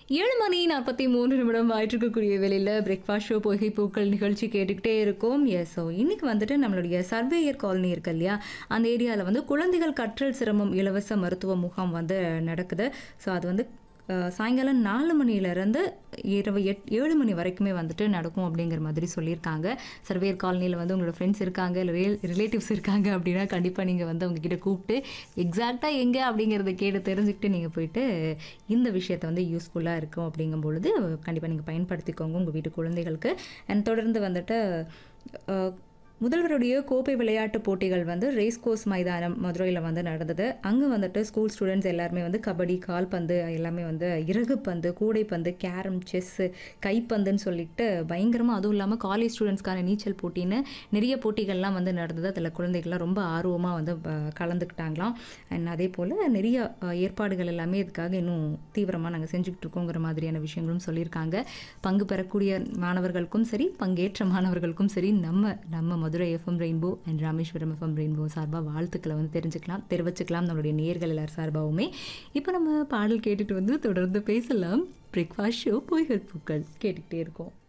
ஏழு மணி நாற்பத்தி மூணு நிமிடம் ஆயிட்டிருக்கக்கூடிய வேலையில் பிரேக்ஃபாஸ்ட் ஷோ பொய்கை பூக்கள் நிகழ்ச்சி கேட்டுக்கிட்டே இருக்கோம் எஸ் ஸோ இன்னைக்கு வந்துட்டு நம்மளுடைய சர்வேயர் காலனி இருக்கு இல்லையா அந்த ஏரியாவில் வந்து குழந்தைகள் கற்றல் சிரமம் இலவச மருத்துவ முகாம் வந்து நடக்குது ஸோ அது வந்து அஹ், சாயங்காலம் நாலு மணிலேருந்து இரவு எட் ஏழு மணி வரைக்குமே வந்துட்டு நடக்கும் அப்படிங்கிற மாதிரி சொல்லியிருக்காங்க சர்வேயர் காலனியில் வந்து உங்களோட ஃப்ரெண்ட்ஸ் இருக்காங்க இல்லை ரியல் ரிலேட்டிவ்ஸ் இருக்காங்க அப்படின்னா கண்டிப்பாக நீங்கள் வந்து அவங்கக்கிட்ட கூப்பிட்டு எக்ஸாக்டாக எங்கே அப்படிங்கிறத கேட்டு தெரிஞ்சுக்கிட்டு நீங்கள் போயிட்டு இந்த விஷயத்தை வந்து யூஸ்ஃபுல்லாக இருக்கும் அப்படிங்கும் பொழுது கண்டிப்பாக நீங்கள் பயன்படுத்திக்கோங்க உங்கள் வீட்டு குழந்தைகளுக்கு அண்ட் தொடர்ந்து வந்துட்டு அஹ், முதல்வருடைய கோப்பை விளையாட்டு போட்டிகள் வந்து ரேஸ் கோர்ஸ் மைதானம் மதுரையில் வந்து நடந்தது அங்கே வந்துட்டு ஸ்கூல் ஸ்டூடெண்ட்ஸ் எல்லாருமே வந்து கபடி கால்பந்து எல்லாமே வந்து இறகுப்பந்து கூடைப்பந்து கேரம் செஸ்ஸு கைப்பந்துன்னு சொல்லிட்டு பயங்கரமாக அதுவும் இல்லாமல் காலேஜ் ஸ்டூடெண்ட்ஸ்க்கான நீச்சல் போட்டின்னு நிறைய போட்டிகள்லாம் வந்து நடந்தது அதில் குழந்தைகள்லாம் ரொம்ப ஆர்வமாக வந்து அஹ், கலந்துக்கிட்டாங்களாம் அண்ட் அதே போல் நிறைய அஹ், ஏற்பாடுகள் எல்லாமே இதுக்காக இன்னும் தீவிரமாக நாங்கள் செஞ்சுக்கிட்டு இருக்கோங்கிற மாதிரியான விஷயங்களும் சொல்லியிருக்காங்க பங்கு பெறக்கூடிய மாணவர்களுக்கும் சரி பங்கேற்ற மாணவர்களுக்கும் சரி நம்ம நம்ம Madurai FM Rainbow and Rameswaram FM Rainbow சார்பாக வாழ்த்துக்களை வந்து தெரிஞ்சுக்கலாம் தெரிவிச்சுக்கலாம் நம்மளுடைய நேர்கள் எல்லார் சார்பாகவுமே இப்போ நம்ம பாடல் கேட்டுட்டு வந்து தொடர்ந்து பேசலாம் பிரேக்ஃபாஸ்ட் ஷோ பொய்கள் பூக்கள் கேட்டுக்கிட்டே இருக்கோம்